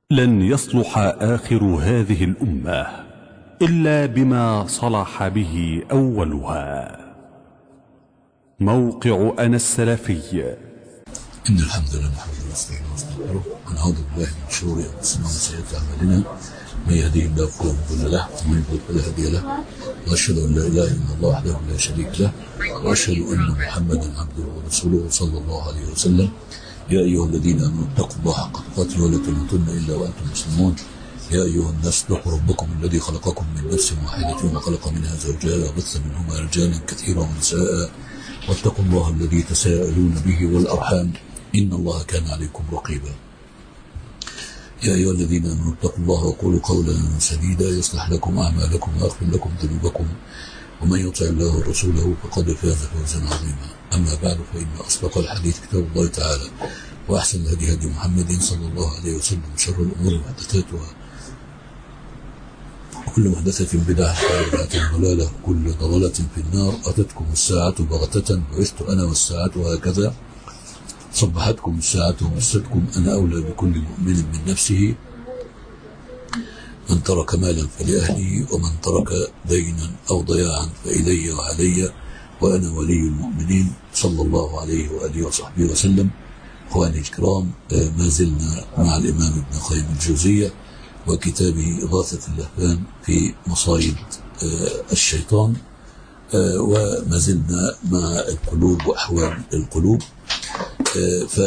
لن يصلح آخر هذه الأمة إلا بما صلح به أولها موقع أنا السلفي إن الحمد لله نحمده ونستعينه ونستغفره ونعوذ بالله من شرور أنفسنا ومن سيئات أعمالنا من يهديه الله فلا مضل له ومن يضلل فلا هادي له وأشهد أن لا إله إلا الله وحده لا شريك له وأشهد أن محمدا عبده ورسوله صلى الله عليه وسلم يا أيها الذين آمنوا اتقوا الله حق تقاته ولا تموتن إلا وأنتم مسلمون يا أيها الناس اتقوا ربكم الذي خلقكم من نفس واحدة وخلق منها زوجها وبث منهما رجالا كثيرا ونساء واتقوا الله الذي تساءلون به والأرحام إن الله كان عليكم رقيبا يا أيها الذين آمنوا اتقوا الله وقولوا قولا سديدا يصلح لكم أعمالكم ويغفر لكم ذنوبكم ومن يطع الله ورسوله فقد فاز فوزا عظيما أما بعد فإن أصدق الحديث كتاب الله تعالى وأحسن الهدي هدي محمد صلى الله عليه وسلم شر الأمور محدثاتها وكل محدثة بدعة وبدعة ضلالة كل ضلالة في النار أتتكم الساعة بغتة بعثت أنا والساعة هكذا صبحتكم الساعة ومستكم أنا أولى بكل مؤمن من نفسه من ترك مالا فلأهله ومن ترك دينا أو ضياعا فإلي وعلي وأنا ولي المؤمنين صلى الله عليه وآله وصحبه وسلم إخواني الكرام ما زلنا مع الإمام ابن قيم الجوزية وكتابه إغاثة اللهفان في مصايد الشيطان وما زلنا مع القلوب وأحوال القلوب ف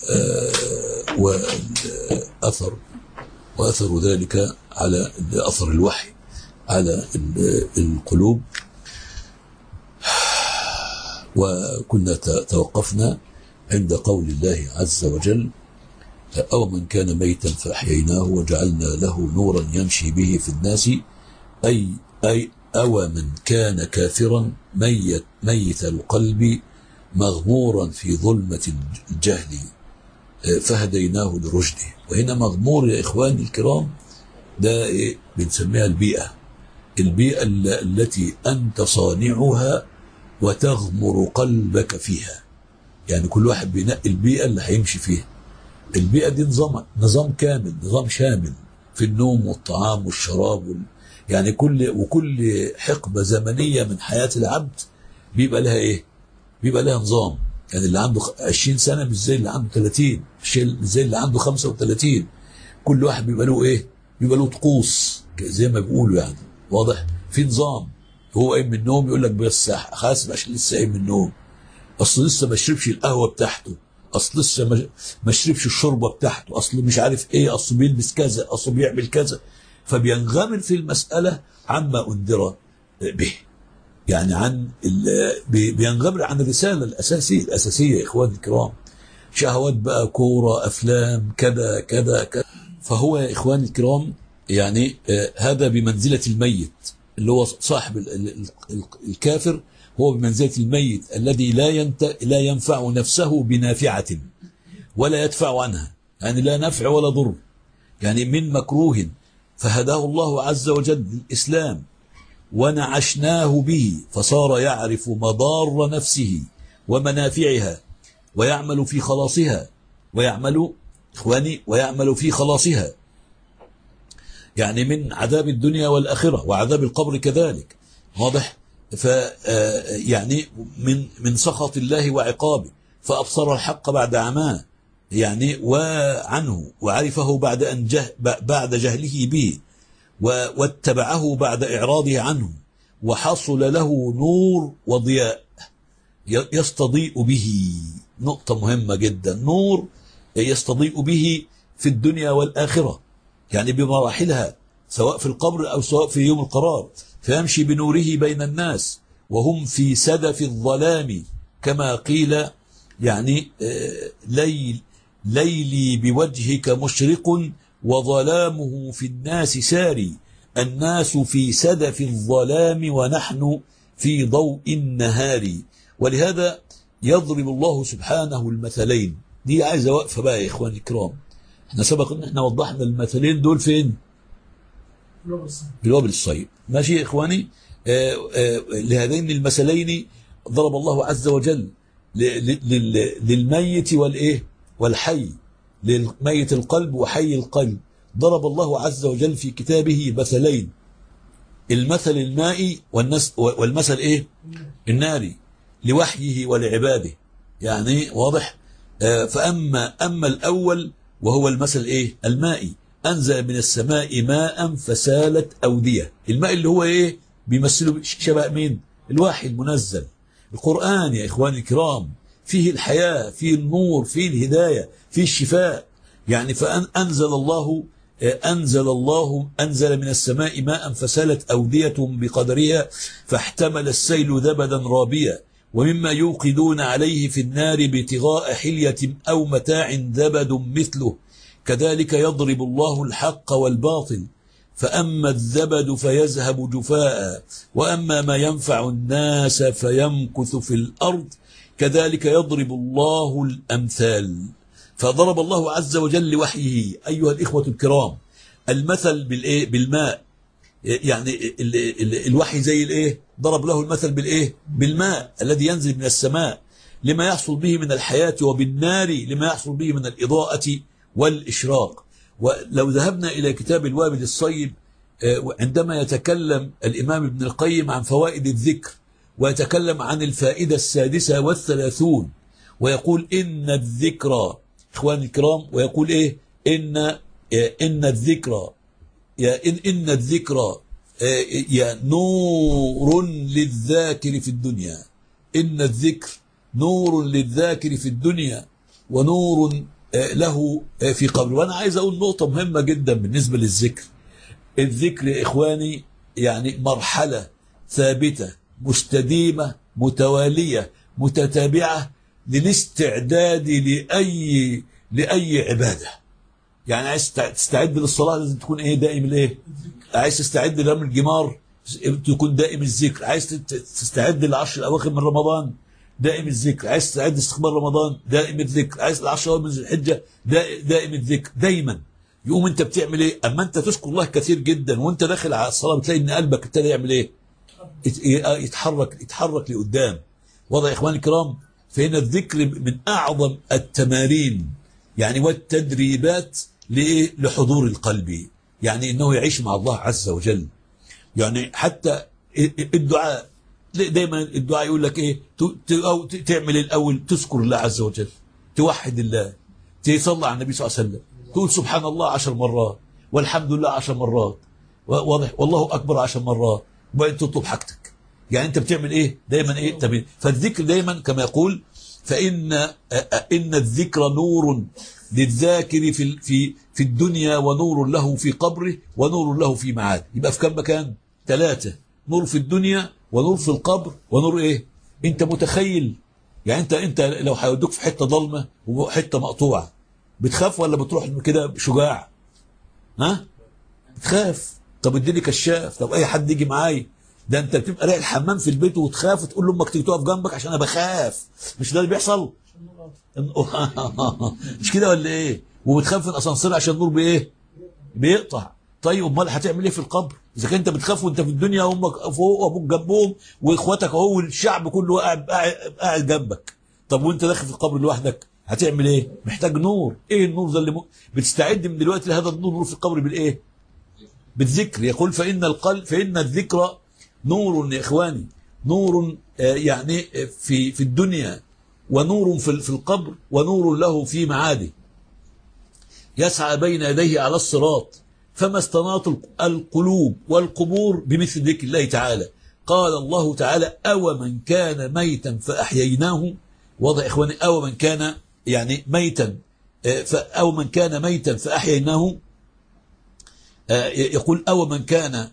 وأثر وأثر ذلك على أثر الوحي على القلوب وكنا توقفنا عند قول الله عز وجل أو من كان ميتا فأحييناه وجعلنا له نورا يمشي به في الناس أي أي أو من كان كافرا ميت ميت القلب مغمورا في ظلمة الجهل فهديناه لرشده وهنا مغمور يا إخواني الكرام ده إيه بنسميها البيئة البيئة التي أنت صانعها وتغمر قلبك فيها يعني كل واحد بينقي البيئة اللي هيمشي فيها البيئة دي نظام نظام كامل نظام شامل في النوم والطعام والشراب وال... يعني كل وكل حقبة زمنية من حياة العبد بيبقى لها ايه بيبقى لها نظام يعني اللي عنده 20 سنة مش زي اللي عنده 30 مش زي اللي عنده 35 كل واحد بيبقى له ايه بيبقى له طقوس زي ما بيقولوا يعني واضح في نظام هو قايم من النوم يقول لك بس حاسب عشان لسه قايم من النوم اصل لسه ما شربش القهوه بتاعته اصل لسه ما شربش الشوربه بتاعته اصل مش عارف ايه اصل بيلبس كذا اصل بيعمل كذا فبينغمر في المساله عما انذر به يعني عن بينغمر عن الرساله الاساسيه الاساسيه يا اخواني الكرام شهوات بقى كوره افلام كذا كذا كذا فهو يا اخواني الكرام يعني هذا بمنزله الميت اللي هو صاحب الكافر هو بمنزلة الميت الذي لا ينت... لا ينفع نفسه بنافعة ولا يدفع عنها يعني لا نفع ولا ضر يعني من مكروه فهداه الله عز وجل للإسلام ونعشناه به فصار يعرف مضار نفسه ومنافعها ويعمل في خلاصها ويعمل إخواني ويعمل في خلاصها يعني من عذاب الدنيا والآخرة وعذاب القبر كذلك واضح ف يعني من من سخط الله وعقابه فأبصر الحق بعد عماه يعني وعنه وعرفه بعد أن جه بعد جهله به واتبعه بعد إعراضه عنه وحصل له نور وضياء يستضيء به نقطة مهمة جدا نور يستضيء به في الدنيا والآخرة يعني بمراحلها سواء في القبر أو سواء في يوم القرار فيمشي بنوره بين الناس وهم في سدف الظلام كما قيل يعني ليل ليلي بوجهك مشرق وظلامه في الناس ساري الناس في سدف الظلام ونحن في ضوء النهار ولهذا يضرب الله سبحانه المثلين دي عايزة وقفة بقى يا إخواني الكرام احنا سبق ان احنا وضحنا المثلين دول فين بالوابل الصيب ماشي يا إخواني آآ آآ لهذين المثلين ضرب الله عز وجل للميت والإيه والحي للميت القلب وحي القلب ضرب الله عز وجل في كتابه مثلين المثل المائي والنس والمثل ايه الناري لوحيه ولعباده يعني واضح آه، فأما أما الأول وهو المثل ايه المائي أنزل من السماء ماء فسالت أودية الماء اللي هو ايه بيمثله شبه مين الوحي المنزل القرآن يا إخواني الكرام فيه الحياة فيه النور فيه الهداية فيه الشفاء يعني فأنزل الله أنزل الله أنزل من السماء ماء فسالت أودية بقدرها فاحتمل السيل زبدا رابيا ومما يوقدون عليه في النار ابتغاء حلية أو متاع زبد مثله كذلك يضرب الله الحق والباطل فأما الزبد فيذهب جفاء وأما ما ينفع الناس فيمكث في الأرض كذلك يضرب الله الأمثال فضرب الله عز وجل لوحيه أيها الإخوة الكرام المثل بالإيه بالماء يعني ال ال الوحي زي الإيه ضرب له المثل بالإيه بالماء الذي ينزل من السماء لما يحصل به من الحياة وبالنار لما يحصل به من الإضاءة والإشراق ولو ذهبنا إلى كتاب الوابل الصيب عندما يتكلم الإمام ابن القيم عن فوائد الذكر ويتكلم عن الفائدة السادسة والثلاثون ويقول إن الذكرى إخواني الكرام ويقول إيه إن إن الذكرى يا إن, إن الذكرى يا نور للذاكر في الدنيا إن الذكر نور للذاكر في الدنيا ونور له في قبر وأنا عايز أقول نقطة مهمة جدا بالنسبة للذكر الذكر يا إخواني يعني مرحلة ثابتة مستديمة متوالية متتابعة للاستعداد لأي لأي عبادة يعني عايز تستعد للصلاة لازم تكون ايه دائم الايه عايز تستعد لرمي الجمار تكون دائم الذكر عايز تستعد للعشر الأواخر من رمضان دائم الذكر عايز تستعد لاستقبال رمضان دائم الذكر عايز العشر الأواخر من الحجة دائم الذكر دايما يقوم انت بتعمل ايه اما انت تذكر الله كثير جدا وانت داخل على الصلاة بتلاقي ان قلبك ابتدى يعمل ايه يتحرك يتحرك لقدام وضع يا اخواني الكرام فإن الذكر من أعظم التمارين يعني والتدريبات لحضور القلب يعني إنه يعيش مع الله عز وجل يعني حتى الدعاء دايما الدعاء يقول لك ايه أو تعمل الاول تذكر الله عز وجل توحد الله تصلي على النبي صلى الله عليه وسلم تقول سبحان الله عشر مرات والحمد لله عشر مرات واضح والله اكبر عشر مرات وبعدين تطلب حاجتك يعني انت بتعمل ايه دايما ايه تمام فالذكر دايما كما يقول فان ان الذكر نور للذاكر في في في الدنيا ونور له في قبره ونور له في معاد يبقى في كم مكان ثلاثه نور في الدنيا ونور في القبر ونور ايه انت متخيل يعني انت انت لو هيودوك في حته ضلمه وحته مقطوعه بتخاف ولا بتروح كده شجاع ها بتخاف طب اديني كشاف طب اي حد يجي معايا ده انت بتبقى رايح الحمام في البيت وتخاف وتقول لامك تيجي تقف جنبك عشان انا بخاف مش ده اللي بيحصل مش كده ولا ايه وبتخاف في الاسانسير عشان النور بايه بيقطع طيب امال هتعمل ايه في القبر اذا كنت بتخاف وانت في الدنيا امك فوق وابوك جنبهم واخواتك اهو والشعب كله قاعد قاعد جنبك طب وانت داخل في القبر لوحدك هتعمل ايه محتاج نور ايه النور ده اللي م... بتستعد من دلوقتي لهذا النور نور في القبر بالايه بالذكر يقول فان القلب فان الذكر نور يا إخواني نور يعني في في الدنيا ونور في في القبر ونور له في معاده يسعى بين يديه على الصراط فما استناط القلوب والقبور بمثل ذكر الله تعالى قال الله تعالى أو من كان ميتا فأحييناه وضع إخواني أو من كان يعني ميتا أو من كان ميتا فأحييناه يقول أو من كان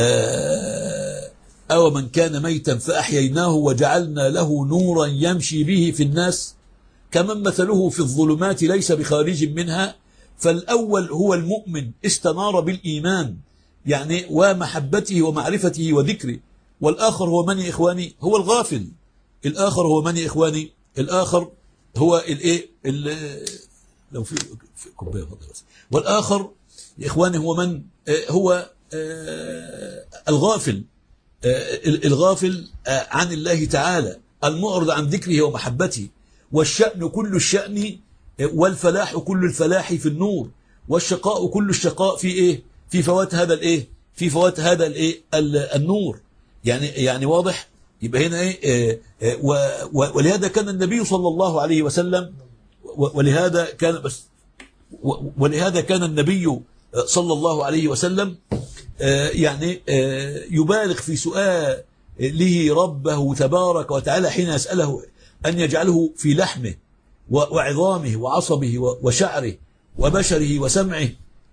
أو من كان ميتا فأحييناه وجعلنا له نورا يمشي به في الناس كمن مثله في الظلمات ليس بخارج منها فالأول هو المؤمن استنار بالإيمان يعني ومحبته ومعرفته وذكره والآخر هو من يا إخواني هو الغافل الآخر هو من يا إخواني الآخر هو الإيه لو في كوبايه بس والآخر يا إخواني هو من هو الغافل الغافل عن الله تعالى المعرض عن ذكره ومحبته والشأن كل الشأن والفلاح كل الفلاح في النور والشقاء كل الشقاء في إيه في فوات هذا الإيه في فوات هذا الإيه النور يعني يعني واضح يبقى هنا إيه ولهذا كان النبي صلى الله عليه وسلم ولهذا كان بس ولهذا كان النبي صلى الله عليه وسلم يعني يبالغ في سؤال له ربه تبارك وتعالى حين يسأله أن يجعله في لحمه وعظامه وعصبه وشعره وبشره وسمعه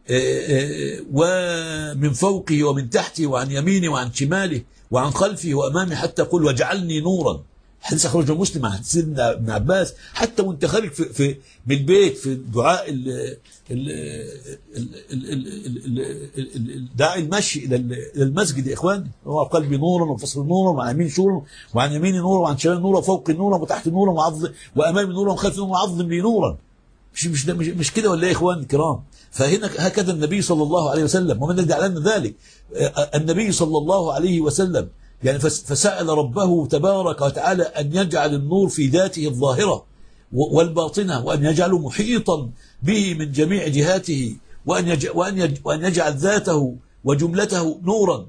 ومن فوقه ومن تحته وعن يمينه وعن شماله وعن خلفه وأمامه حتى يقول واجعلني نورا حديث أخرجه مسلم عن سيدنا ابن عباس حتى وانت خارج في, في من البيت في دعاء دعاء المشي إلى المسجد يا إخواني هو قلبي نورا وفصل نورا وعن يمين شورا وعن يميني نورا وعن شمال نورا وفوق نورا وتحت نورا وعظ وأمامي نورا وخلفي نورا وعظم لي نورا مش مش مش, مش كده ولا يا إخواني الكرام فهنا هكذا النبي صلى الله عليه وسلم ومن الذي علمنا ذلك النبي صلى الله عليه وسلم يعني فسأل ربه تبارك وتعالى أن يجعل النور في ذاته الظاهرة والباطنة وأن يجعله محيطا به من جميع جهاته وأن وأن وأن يجعل ذاته وجملته نورا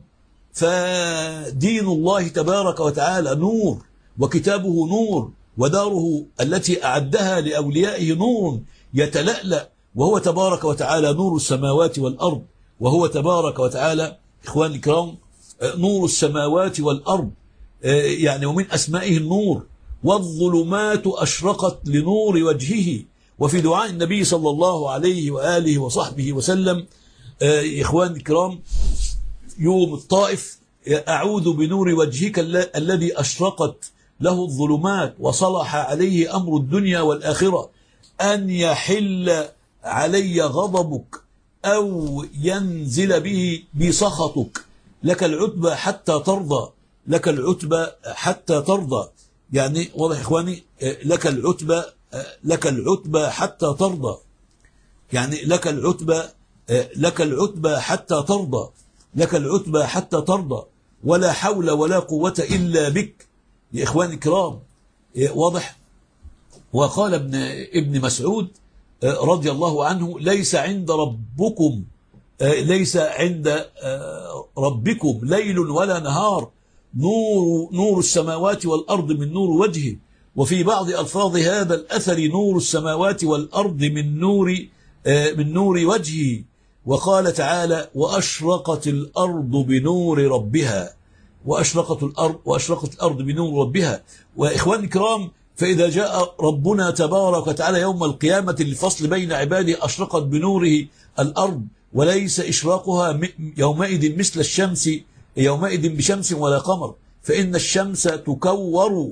فدين الله تبارك وتعالى نور وكتابه نور وداره التي أعدها لأوليائه نور يتلألأ وهو تبارك وتعالى نور السماوات والأرض وهو تبارك وتعالى إخوان الكرام نور السماوات والأرض يعني ومن أسمائه النور والظلمات أشرقت لنور وجهه وفي دعاء النبي صلى الله عليه وآله وصحبه وسلم إخوان الكرام يوم الطائف أعوذ بنور وجهك الذي أشرقت له الظلمات وصلح عليه أمر الدنيا والآخرة أن يحل علي غضبك أو ينزل به بسخطك لك العتبى حتى ترضى لك العتبى حتى ترضى يعني واضح إخواني لك العتبى لك العتبى حتى ترضى يعني لك العتبى لك العتبى حتى ترضى لك العتبى حتى ترضى ولا حول ولا قوة إلا بك يا إخواني الكرام واضح وقال ابن ابن مسعود رضي الله عنه ليس عند ربكم ليس عند ربكم ليل ولا نهار نور نور السماوات والأرض من نور وجهه وفي بعض ألفاظ هذا الأثر نور السماوات والأرض من نور من نور وجهه وقال تعالى وأشرقت الأرض بنور ربها وأشرقت الأرض وأشرقت الأرض بنور ربها وإخواني الكرام فإذا جاء ربنا تبارك وتعالى يوم القيامة للفصل بين عباده أشرقت بنوره الأرض وليس إشراقها يومئذ مثل الشمس يومئذ بشمس ولا قمر فإن الشمس تكور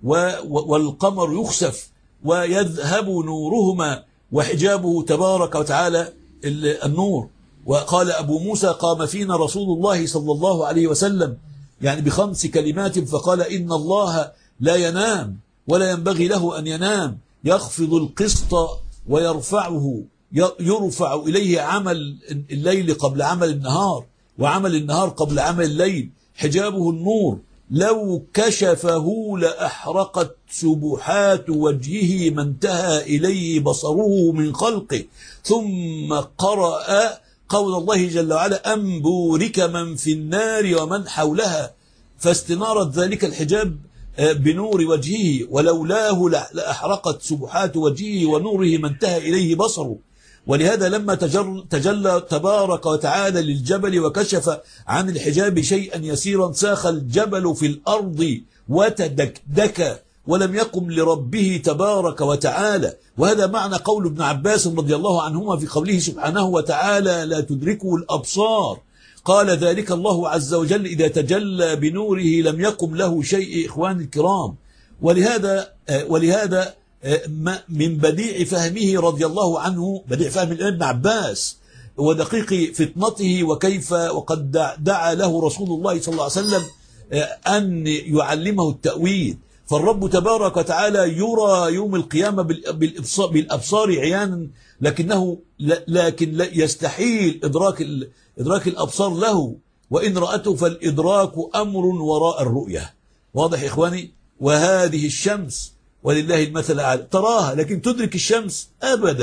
والقمر يخسف ويذهب نورهما وحجابه تبارك وتعالى النور وقال أبو موسى قام فينا رسول الله صلى الله عليه وسلم يعني بخمس كلمات فقال إن الله لا ينام ولا ينبغي له أن ينام يخفض القسط ويرفعه يرفع إليه عمل الليل قبل عمل النهار وعمل النهار قبل عمل الليل حجابه النور لو كشفه لأحرقت سبحات وجهه ما انتهى إليه بصره من خلقه ثم قرأ قول الله جل وعلا أن بورك من في النار ومن حولها فاستنارت ذلك الحجاب بنور وجهه ولولاه لأحرقت سبحات وجهه ونوره ما انتهى إليه بصره ولهذا لما تجلى تبارك وتعالى للجبل وكشف عن الحجاب شيئا يسيرا ساخ الجبل في الأرض وتدكدك ولم يقم لربه تبارك وتعالى وهذا معنى قول ابن عباس رضي الله عنهما في قوله سبحانه وتعالى لا تدركه الأبصار قال ذلك الله عز وجل إذا تجلى بنوره لم يقم له شيء إخوان الكرام ولهذا ولهذا من بديع فهمه رضي الله عنه بديع فهم ابن عباس ودقيق فطنته وكيف وقد دعا له رسول الله صلى الله عليه وسلم أن يعلمه التأويل فالرب تبارك وتعالى يرى يوم القيامة بالأبصار, بالأبصار عيانا لكنه لكن يستحيل إدراك إدراك الأبصار له وإن رأته فالإدراك أمر وراء الرؤية واضح إخواني وهذه الشمس ولله المثل الأعلى تراها لكن تدرك الشمس أبدا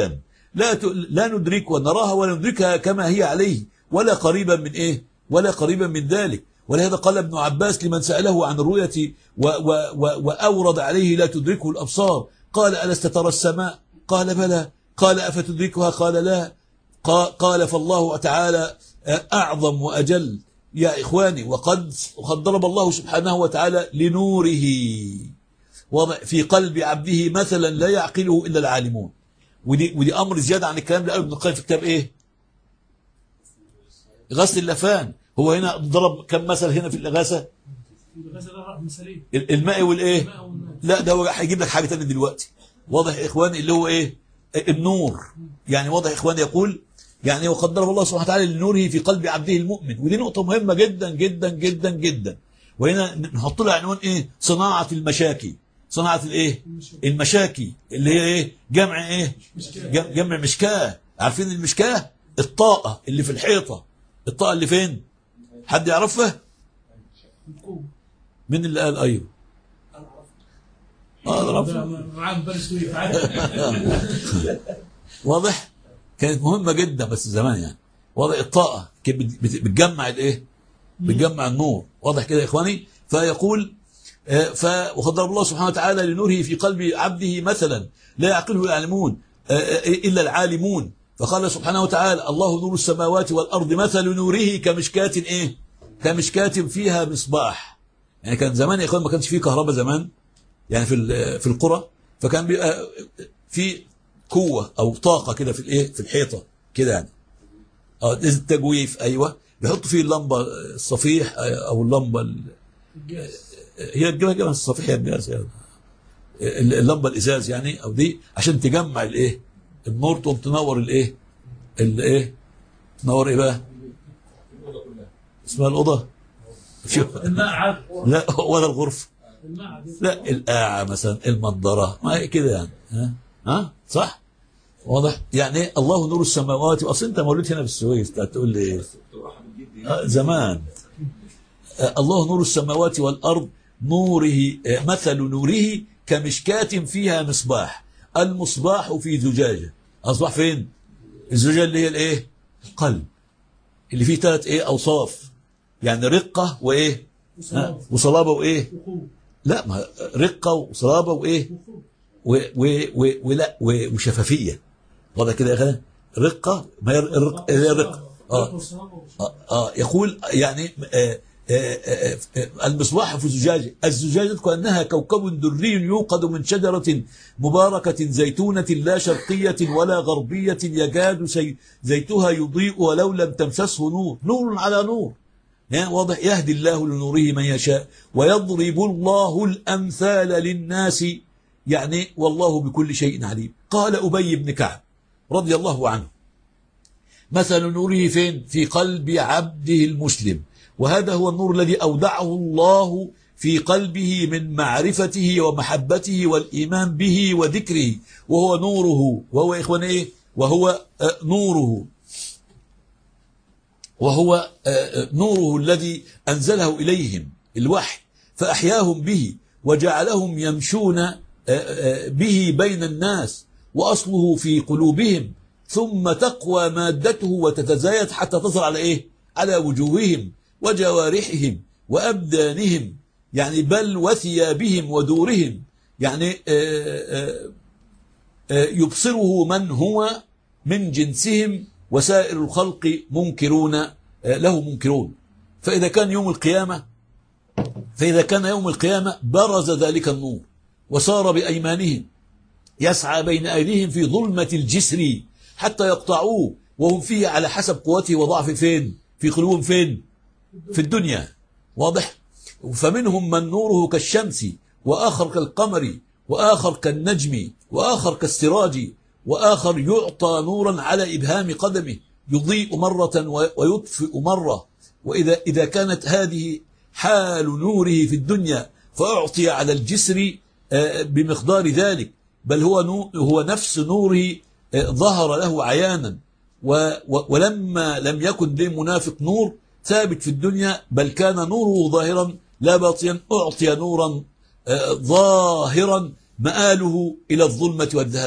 لا ت... لا ندرك ونراها ولا ندركها كما هي عليه ولا قريبا من إيه ولا قريبا من ذلك ولهذا قال ابن عباس لمن سأله عن الرؤية و... و... و... وأورد عليه لا تدركه الأبصار قال ألست ترى السماء قال بلى قال أفتدركها قال لا قال فالله تعالى أعظم وأجل يا إخواني وقد وقد ضرب الله سبحانه وتعالى لنوره وضع في قلب عبده مثلا لا يعقله إلا العالمون ودي, ودي أمر زيادة عن الكلام اللي قاله ابن القيم في كتاب إيه غسل اللفان هو هنا ضرب كم مثل هنا في الإغاثة الماء والإيه لا ده هو هيجيب لك حاجة تانية دلوقتي واضح يا إخواني اللي هو إيه النور يعني واضح يا إخواني يقول يعني وقد ضرب الله سبحانه وتعالى لنوره في قلب عبده المؤمن ودي نقطة مهمة جدا جدا جدا جدا وهنا نحط لها عنوان ايه صناعة المشاكي صناعة الايه المشاكي اللي هي ايه جمع ايه جمع مشكاه عارفين المشكاه الطاقة اللي في الحيطة الطاقة اللي فين حد يعرفها مين اللي قال ايوه اه واضح كانت مهمة جدا بس زمان يعني واضح الطاقة بتجمع الايه بتجمع النور واضح كده يا اخواني فيقول ف وقد ضرب الله سبحانه وتعالى لنوره في قلب عبده مثلا لا يعقله يعلمون الا العالمون فقال سبحانه وتعالى الله نور السماوات والارض مثل نوره كمشكاة ايه كمشكاة فيها مصباح يعني كان زمان يا اخوان ما كانش فيه كهرباء زمان يعني في في القرى فكان بيبقى في قوة أو طاقة كده في الإيه في الحيطة كده يعني اه التجويف أيوة بيحطوا فيه اللمبة الصفيح أو اللمبة ال... هي الجبهة الصفيح هي الجاز يعني. اللمبة الإزاز يعني أو دي عشان تجمع الإيه النور تقوم تنور الإيه الإيه تنور إيه بقى اسمها الأوضة المقعد لا ولا الغرفة لا القاعة مثلا المنظرة ما هي كده يعني ها ها صح واضح يعني الله نور السماوات اصل انت مولود هنا في السويس تقول لي ايه آه زمان آه الله نور السماوات والارض نوره آه مثل نوره كمشكاة فيها مصباح المصباح في زجاجة اصبح فين الزجاجة اللي هي الايه القلب اللي فيه ثلاث ايه اوصاف يعني رقة وايه وصلابة وايه لا ما رقة وصلابة وايه و و و ولا وشفافيه واضح كده يا اخي رقه ما هي الرق هي الرقه اه اه, آه يقول يعني آه آه المصباح في زجاجه الزجاجه كانها كوكب دري يوقد من شجره مباركه زيتونه لا شرقيه ولا غربيه يكاد زيتها يضيء ولو لم تمسسه نور نور على نور يعني واضح يهدي الله لنوره من يشاء ويضرب الله الامثال للناس يعني والله بكل شيء عليم قال أبي بن كعب رضي الله عنه مثل نوره فين في قلب عبده المسلم وهذا هو النور الذي أودعه الله في قلبه من معرفته ومحبته والإيمان به وذكره وهو نوره وهو إخوان إيه وهو نوره وهو نوره الذي أنزله إليهم الوحي فأحياهم به وجعلهم يمشون به بين الناس وأصله في قلوبهم ثم تقوى مادته وتتزايد حتى تصل على إيه على وجوههم وجوارحهم وأبدانهم يعني بل وثيابهم ودورهم يعني يبصره من هو من جنسهم وسائر الخلق منكرون له منكرون فإذا كان يوم القيامة فإذا كان يوم القيامة برز ذلك النور وصار بأيمانهم يسعى بين أيديهم في ظلمة الجسر حتى يقطعوه وهم فيه على حسب قوته وضعف فين في قلوبهم فين في الدنيا واضح فمنهم من نوره كالشمس وآخر كالقمر وآخر كالنجم وآخر كالسراج وآخر يعطى نورا على إبهام قدمه يضيء مرة ويطفئ مرة وإذا إذا كانت هذه حال نوره في الدنيا فأعطي على الجسر بمقدار ذلك بل هو هو نفس نوره ظهر له عيانا ولما لم يكن للمنافق نور ثابت في الدنيا بل كان نوره ظاهرا لا باطيا أعطي نورا ظاهرا مآله إلى الظلمة والذهاب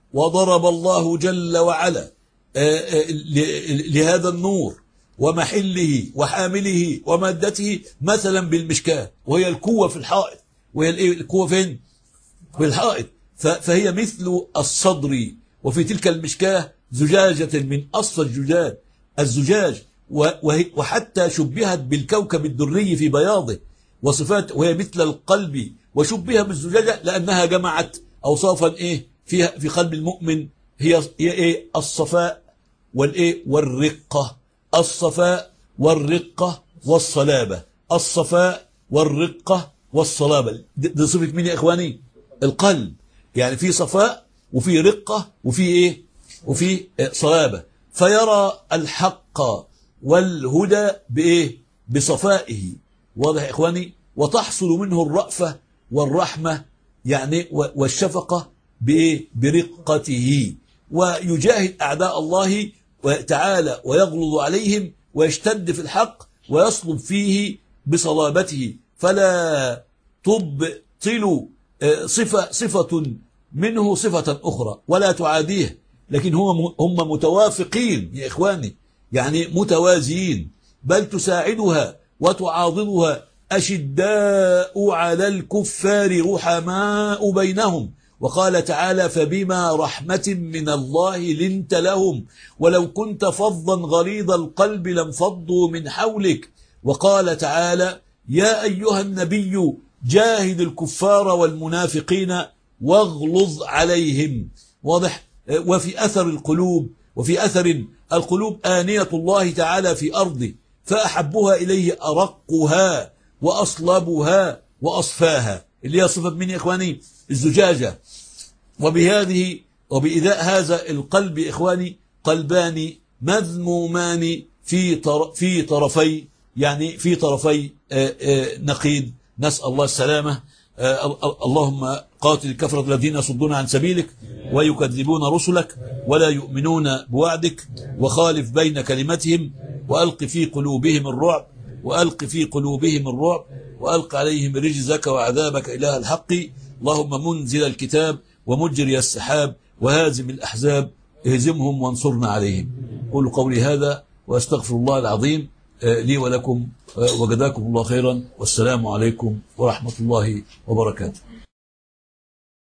وضرب الله جل وعلا آه، آه، ل- لهذا النور ومحله وحامله ومادته مثلا بالمشكاة وهي الكوة في الحائط وهي الإيه؟ الكوة فين؟ في الحائط ف- فهي مثل الصدر وفي تلك المشكاة زجاجة من أصفى الزجاج الزجاج و- وهي- وحتى شبهت بالكوكب الدري في بياضه وصفات وهي مثل القلب وشبه بالزجاجة لأنها جمعت أوصافا إيه فيها في قلب المؤمن هي هي إيه الصفاء والإيه والرقة الصفاء والرقة والصلابة الصفاء والرقة والصلابة دي دي صفة مين يا إخواني القلب يعني في صفاء وفي رقة وفي إيه وفي آه، صلابة فيرى الحق والهدى بإيه بصفائه واضح يا إخواني وتحصل منه الرأفة والرحمة يعني و- والشفقة بإيه برقته ويجاهد أعداء الله تعالى ويغلظ عليهم ويشتد في الحق ويصلب فيه بصلابته فلا تبطل آه، صفة صفة منه صفة أخرى ولا تعاديه لكن هم هم متوافقين يا إخواني يعني متوازيين بل تساعدها وتعاضدها أشداء على الكفار رحماء بينهم وقال تعالى فبما رحمة من الله لنت لهم ولو كنت فظا غليظ القلب لانفضوا من حولك وقال تعالى يا أيها النبي جاهد الكفار والمنافقين واغلظ عليهم واضح وفي أثر القلوب وفي أثر القلوب آنية الله تعالى في أرضه فأحبها إليه أرقها وأصلبها وأصفاها اللي هي صفة من يا إخواني الزجاجة وبهذه وبإذاء هذا القلب يا إخواني قلبان مذمومان في طر في طرفي يعني في طرفي آه، آه، نقيض نسأل الله السلامة آه، ال- ال- اللهم قاتل الكفرة الذين يصدون عن سبيلك ويكذبون رسلك ولا يؤمنون بوعدك وخالف بين كلمتهم وألق في قلوبهم الرعب وألق في قلوبهم الرعب وألق عليهم رجزك وعذابك إله الحق اللهم منزل الكتاب ومجري السحاب وهازم الأحزاب اهزمهم وانصرنا عليهم قولوا قولي هذا وأستغفر الله العظيم آه، لي ولكم آه، وجزاكم الله خيرا والسلام عليكم ورحمة الله وبركاته